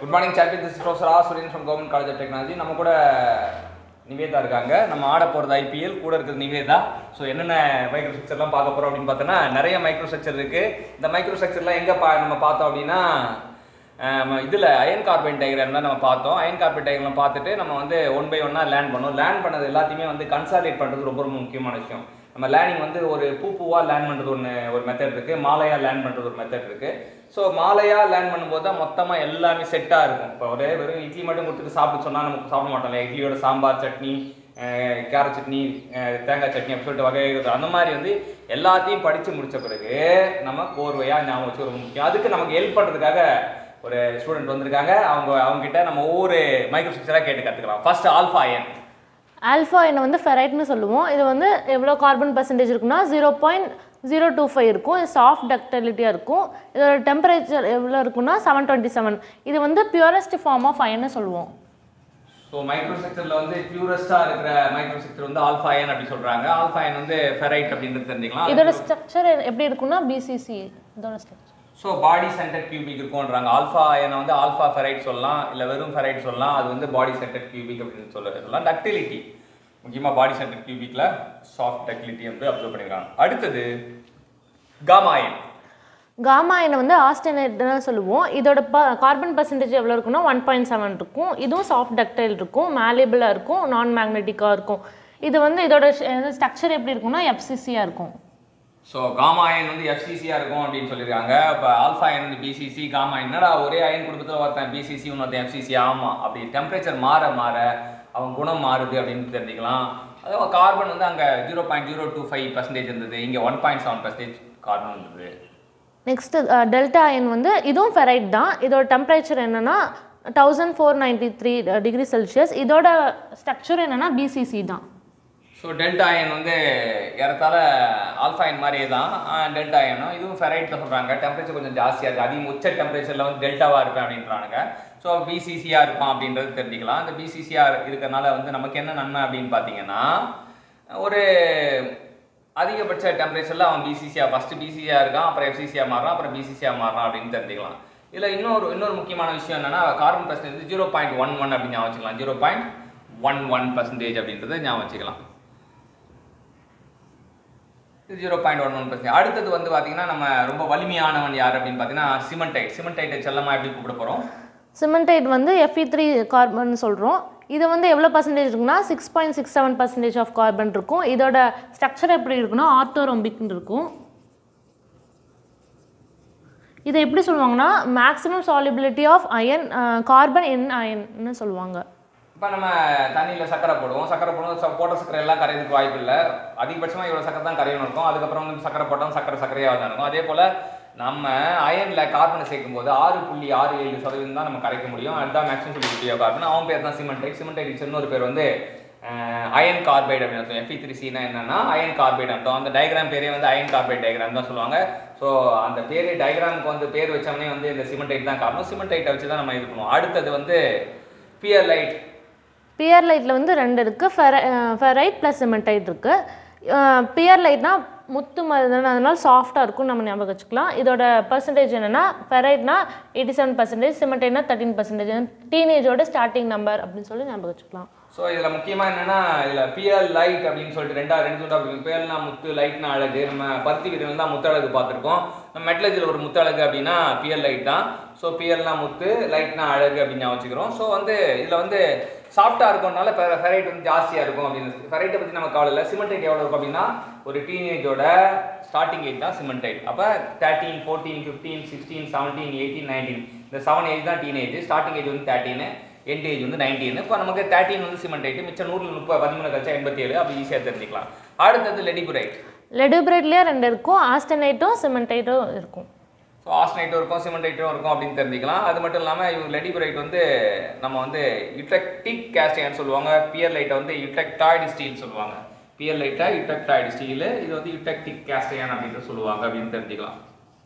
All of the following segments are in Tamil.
good morning champion this professor ah Suren from government college of technology நம்ம கூட நிவேதா இருக்காங்க நம்ம ஆட போகிறது ஐபிஎல் கூட இருக்கிறது நிவேதா ஸோ என்னென்ன மைக்ரோ ஸ்ட்ரக்சர்லாம் பார்க்க போகிறோம் அப்படின்னு பார்த்தோன்னா நிறைய மைக்ரோ ஸ்ட்ரக்சர் இருக்குது இந்த மைக்ரோ ஸ்ட்ரக்சர்லாம் எங்கே பா நம்ம பார்த்தோம் அப்படின்னா இதில் அயன் கார்பன் டயக்ராம் தான் நம்ம பார்த்தோம் அயன் கார்பன் டயக்ராம் பார்த்துட்டு நம்ம வந்து ஒன் பை ஒன்னாக லேர்ன் பண்ணோம் லேர்ன் பண்ணது எல்லாத்தையுமே வந்து கன்சாலிடேட் பண்ணுறது ரொம்ப ரொம்ப முக்கியமான விஷயம் நம்ம லேர்னிங் வந்து ஒரு பூ பூவாக லேர்ன் பண்ணுறது ஒன்று ஒரு மெத்தட் இருக்குது மாலையாக லேர்ன் பண்ணுறது ஒரு மெத்தட் இருக்குது ஸோ மாலையாக லேர்ன் பண்ணும்போது தான் மொத்தமாக எல்லாமே செட்டாக இருக்கும் இப்போ ஒரே வெறும் இட்லி மட்டும் கொடுத்துட்டு சாப்பிட்டு சொன்னால் நமக்கு சாப்பிட மாட்டோம் இல்லையா இட்லியோட சாம்பார் சட்னி அஹ் கேரட் சட்னி அஹ் தேங்காய் சட்னி அப்படி சொல்லிட்டு வகை வகை அந்த மாதிரி வந்து எல்லாத்தையும் படித்து முடிச்ச பிறகு நம்ம கோர்வையாக ஞாபகம் வச்சு ரொம்ப முக்கியம் அதுக்கு நமக்கு ஹெல்ப் பண்ணுறதுக்காக ஒரு ஸ்டூடெண்ட் வந்திருக்காங்க அவங்க அவங்க கிட்ட நம்ம ஒவ்வொரு மைக்ரோ ஸ்ட்ரக்சராக கேட்டு கற்றுக்கலாம் ஃபர்ஸ்ட் ஆல்ஃபா என் ஆல்ஃபா என்ன வந்து ஃபெரைட்னு சொல்லுவோம் இது வந்து எவ்வளோ கார்பன் பர்சன்டேஜ் இருக்குன்னா zero point zero two five இருக்கும் இது சாஃப்ட் டக்டிலிட்டியாக இருக்கும் இதோட டெம்பரேச்சர் எவ்வளோ இருக்குன்னா செவன் டுவெண்ட்டி செவன் இது வந்து பியூரஸ்ட் ஃபார்ம் ஆஃப் அயன்னு சொல்லுவோம் ஸோ மைக்ரோ ஸ்ட்ரக்சரில் வந்து பியூரஸ்டாக இருக்கிற மைக்ரோ ஸ்ட்ரக்சர் வந்து ஆல்ஃபா என் அப்படி சொல்கிறாங்க ஆல்ஃபா என் வந்து ஃபெரைட் அப்படின்றது தெரிஞ்சுக்கலாம் இதோட ஸ்ட்ரக்சர் எப்படி இருக்குன்னா பிசிசி இதோட structure so body centre cubic இருக்கும்ன்றாங்க ஆல்ஃபா என்ன வந்து ஆல்ஃபா ஃபெரைட் சொல்லலாம் இல்லை வெறும் ஃபெரைட் சொல்லலாம் அது வந்து பாடி சென்டர் கியூபிக் அப்படின்னு சொல்ல சொல்லலாம் டக்டிலிட்டி முக்கியமாக பாடி சென்டர் கியூபிக்கில் சாஃப்ட் டக்டிலிட்டி வந்து அப்சர்வ் பண்ணியிருக்காங்க அடுத்தது காமாயன் காமா எண்ணெய் வந்து ஆஸ்டனேட்னு சொல்லுவோம் இதோட ப கார்பன் பர்சன்டேஜ் எவ்வளோ இருக்குன்னா ஒன் பாயிண்ட் செவன் இருக்கும் இதுவும் சாஃப்ட் டக்டைல் இருக்கும் மேலேபிளாக இருக்கும் நான் மேக்னெட்டிக்காக இருக்கும் இது வந்து இதோட ஸ்ட்ரக்சர் எப்படி இருக்கும்னா எஃப்சிசியாக இருக்கும் ஸோ காமா அயன் வந்து எஃப்சிசியாக இருக்கும் அப்படின்னு சொல்லியிருக்காங்க இப்போ ஆல்ஃபா அயன் வந்து பிசிசி காமா என்னடா ஒரே அயன் குடும்பத்தில் ஒருத்தன் பிசிசி இன்னொருத்தன் எஃப்சிசி ஆமாம் அப்படி டெம்பரேச்சர் மாற மாற அவன் குணம் மாறுது அப்படின்னு தெரிஞ்சுக்கலாம் அதுவும் கார்பன் வந்து அங்கே zero point zero two five percentage இருந்தது இங்கே one point seven percentage carbon இருந்தது நெக்ஸ்ட் டெல்டா அயன் வந்து இதுவும் ஃபெரைட் தான் இதோட டெம்பரேச்சர் என்னன்னா thousand four ninety three degree Celsius இதோட ஸ்ட்ரக்சர் என்னன்னா பிசிசி தான் ஸோ டெல்டா அயன் வந்து ஏறத்தாழ ஆல்ஃபா அயன் மாதிரியே தான் டெல்டா அயனும் இதுவும் ஃபெரைட் தான் சொல்கிறாங்க டெம்பரேச்சர் கொஞ்சம் ஜாஸ்தியாக இருக்குது அதிகம் உச்ச டெம்பரேச்சரில் வந்து டெல்டாவாக இருப்பேன் அப்படின்றானுங்க ஸோ பிசிசியாக இருப்பான் அப்படின்றது தெரிஞ்சுக்கலாம் அந்த பிசிசியாக இருக்கிறனால வந்து நமக்கு என்ன நன்மை அப்படின்னு பார்த்தீங்கன்னா ஒரு அதிகபட்ச டெம்பரேச்சரில் அவன் பிசிசியாக ஃபஸ்ட்டு பிசிசியாக இருக்கான் அப்புறம் எஃப்சிசியாக மாறுறான் அப்புறம் பிசிசியாக மாறுறான் அப்படின்னு தெரிஞ்சுக்கலாம் இதில் இன்னொரு இன்னொரு முக்கியமான விஷயம் என்னன்னா carbon percentage zero point one one அப்படின்னு ஞாபகம் வச்சுக்கலாம் zero point one one percentage அப்படின்றத ஞாபகம் வச்சுக்கலாம் இது zero point one one percent அடுத்தது வந்து பார்த்தீங்கன்னா நம்ம ரொம்ப வலிமையானவன் யார் அப்படின்னு பார்த்தீங்கன்னா சிமெண்டைட் சிமெண்டைட்டை செல்லமாக எப்படி கூப்பிட போகிறோம் சிமெண்டைட் வந்து எஃப்இ த்ரீ கார்பன் சொல்கிறோம் இது வந்து எவ்வளோ பர்சன்டேஜ் இருக்குன்னா six point six seven percentage of carbon இருக்கும் இதோட ஸ்ட்ரக்சர் எப்படி இருக்குன்னா ஆர்த்தோரொம்பிக்னு இருக்கும் இதை எப்படி சொல்லுவாங்கன்னா maximum solubility of iron carbon in அயன்னு சொல்லுவாங்க இப்போ நம்ம தண்ணியில் சக்கரை போடுவோம் சக்கரை போடுவோம் ச- போட்ட சக்கரை எல்லாம் கரையிறதுக்கு வாய்ப்பு இல்லை அதிகபட்சமாக இவ்வளோ சக்கரை தான் கரையணும் இருக்கும் அதுக்கப்புறம் வந்து சக்கரை போட்டோம் சக்கரை சக்கரையாக தான் இருக்கும் அதே போல் நம்ம அயனில் கார்பனை சேர்க்கும் போது ஆறு புள்ளி ஆறு ஏழு சதவீதம் தான் நம்ம கரைக்க முடியும் அதுதான் மேக்ஸிமம் சொல்லி கார்பன் அவன் பேர் தான் சிமெண்டைட் சிமெண்டைட் இன்னொரு பேர் வந்து அயன் கார்பைடு அப்படின்னு அர்த்தம் எஃபி த்ரீ சினா என்னன்னா அயன் கார்பைடு அர்த்தம் அந்த டயக்ராம் பேரே வந்து அயன் கார்பைட் டயக்ராம் தான் சொல்லுவாங்க ஸோ அந்த பேரே டயக்ராமுக்கு வந்து பேர் வச்சோம்னே வந்து இந்த சிமெண்டைட் தான் காரணம் சிமெண்டைட்டை வச்சு தான் நம்ம இது பண்ணுவோம் அடுத்தது வந்து பியர் லைட் பியர் லைட்டில் வந்து ரெண்டு இருக்குது ஃபெர ஃபெரைட் ப்ளஸ் சிமெண்டைட் இருக்குது பியர் லைட்னா முத்து மருதான அதனால சாஃப்டாக இருக்கும் நம்ம ஞாபகம் வச்சுக்கலாம் இதோட பர்சன்டேஜ் என்னென்னா ஃபெரைட்னா எயிட்டி செவன் பர்சன்டேஜ் சிமெண்டைட்னா தேர்ட்டின் பர்சன்டேஜ் டீனேஜோட ஸ்டார்டிங் நம்பர் அப்படின்னு சொல்லி ஞாபகம் வச்சுக்கலாம் ஸோ இதில் முக்கியமாக என்னன்னா இதில் பியல் லைட் அப்படின்னு சொல்லிட்டு ரெண்டா ரெண்டு சொல்லிட்டு அப்படி பியல்னா முத்து லைட்னா அழகு நம்ம பருத்தி விதையில் தான் முத்தழகு பார்த்துருக்கோம் நம்ம மெட்டலஜில் ஒரு முத்தழகு அப்படின்னா பியல் லைட் தான் ஸோ பியல்னா முத்து லைட்னா அழகு அப்படின்னு ஞாபகம் வச்சுக்கிறோம் ஸோ வந்து இதில் வந்து சாஃப்டாக இருக்கறனால ஃபெரைட் வந்து ஜாஸ்தியாக இருக்கும் அப்படின்னு ஃபெரைட்டை பற்றி நம்ம கவலை இல்லை சிமெண்டைட் எவ்வளோ இருக்கும் அப்படின்னா ஒரு டீனேஜோட ஸ்டார்டிங் ஏஜ் தான் சிமெண்டைட் அப்போ thirteen fourteen fifteen sixteen seventeen eighteen nineteen இந்த செவன் ஏஜ் தான் டீனேஜ் ஸ்டார்டிங் ஏஜ் வந்து தேர்ட்டீன் எண்ட் ஏஜ் வந்து நைன்டீன் இப்போ நமக்கு தேர்ட்டின் வந்து சிமெண்ட் மிச்சம் நூறில் முப்பது பதிமூணு கழிச்சா எண்பத்தி ஏழு அப்படி ஈஸியாக தெரிஞ்சுக்கலாம் அடுத்தது லெடிபுரைட் லெடுபிரேட்லேயே ரெண்டு இருக்கும் ஆஸ்டனைட்டும் சிமெண்டைட்டும் இருக்கும் ஸோ ஆஸ்னைட்டும் இருக்கும் சிமெண்டைட்டும் இருக்கும் அப்படின்னு தெரிஞ்சுக்கலாம் அது மட்டும் இல்லாமல் இவங்க லெடிபுரைட் வந்து நம்ம வந்து யுட்ரெக்டிக் கேஸ்டைன்னு சொல்லுவாங்க பியர் லைட்டை வந்து யுட்ரெக்டாய்டு ஸ்டீல் சொல்லுவாங்க பியர் லைட்டை யுட்ரெக்டாய்டு ஸ்டீல் இது வந்து யுட்ரெக்டிக் கேஸ்டையான் அப்படின்ட்டு சொல்லுவாங்க அப்படின்னு தெரிஞ்சுக்கலாம்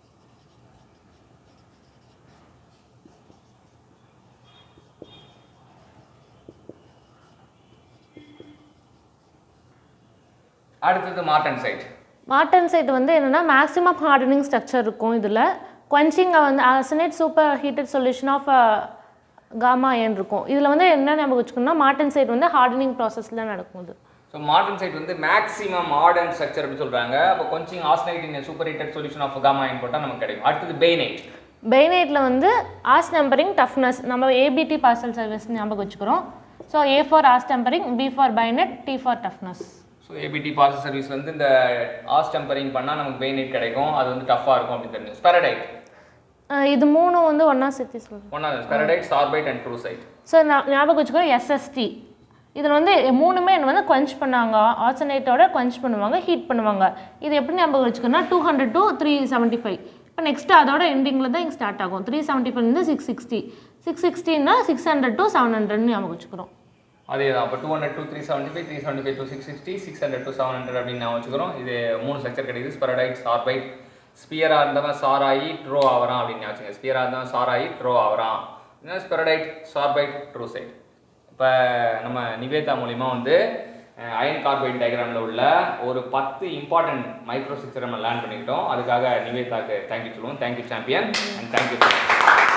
அடுத்தது மார்டன் சைட் மார்டன் சைட் வந்து என்னென்னா மேக்ஸிமம் ஹார்டனிங் ஸ்ட்ரக்சர் இருக்கும் இதில் quenching வந்து austenite super heated solution of gamma iron இருக்கும் இதில் வந்து என்ன ஞாபகம் வச்சுக்கணும்னா மார்டன் சைட் வந்து ஹார்டனிங் ப்ராசஸில் நடக்கும் இது ஸோ மாடர்ன் சைட் வந்து மேக்ஸிமம் மாடர்ன் ஸ்ட்ரக்சர் அப்படின்னு சொல்றாங்க அப்போ கொஞ்சம் austenite in super heated solution of gamma iron போட்டால் நமக்கு கிடைக்கும் அடுத்தது பெய்னைட் பெய்னைட்டில் வந்து ஆஸ் நம்பரிங் டஃப்னஸ் நம்ம ஏபிடி பார்சல் சர்வீஸ் ஞாபகம் வச்சுக்கிறோம் so A for austempering B for bainite T for toughness so ABT parcel service வந்து இந்த ஆஸ் டெம்பரிங் பண்ணால் நமக்கு பெய்னைட் கிடைக்கும் அது வந்து டஃப்பாக இருக்கும் அப்படின்னு தெரிஞ்சு ஸ்பெரடைட் இது மூணும் வந்து ஒன்றா சேர்த்து சொல்கிறேன் ஒன்றா ஸ்பெரடைட் சார்பைட் அண்ட் ட்ரூசைட் ஸோ நான் ஞாபகம் வச்சுக்கிறோம் எஸ்எஸ்டி இதில் வந்து மூணுமே என்ன வந்து quench பண்ணாங்க ஆல்சர்னேட்டோட quench பண்ணுவாங்க ஹீட் பண்ணுவாங்க இது எப்படி ஞாபகம் வச்சுக்கணும்னா two hundred to three seventy five இப்போ நெக்ஸ்ட் அதோட எண்டிங்கில் தான் இங்கே ஸ்டார்ட் ஆகும் த்ரீ செவன்ட்டி ஃபைவ்லேருந்து சிக்ஸ் சிக்ஸ்டி சிக்ஸ் சிக்ஸ்டின்னா சிக்ஸ் ஹண்ட்ரட் டு செவன் ஹண்ட்ரட்னு ஞாபகம் வச்சுக்கிறோம் அதே தான் அப்போ two hundred to three seventy five three seventy five to six sixty six hundred to seven hundred அப்படின்னு நான் வச்சுக்கிறோம் இது மூணு ஸ்ட்ரக்சர் கிடைக்குது ஸ்பெரடைட் சார்பைட் ஸ்பியராக இருந்தவன் சார் ஆகி ட்ரோ ஆகிறான் அப்படின்னு வச்சுங்க ஸ்பியராக இருந்தவன் சார் ஆகி ட்ரோ ஆகிறான் ஸ்பெரடைட் சார்பைட் ட்ரூசைட் இப்போ நம்ம நிவேதா மூலிமா வந்து அயன் கார்பைட் டயக்ராமில் உள்ள ஒரு பத்து இம்பார்ட்டன்ட் மைக்ரோ ஸ்ட்ரக்சர் நம்ம லேர்ன் பண்ணிக்கிட்டோம் அதுக்காக நிவேதாக்கு தேங்க்யூ சொல்லுவோம் தேங்க்யூ சாம்பியன் அண்ட் தேங்க்யூ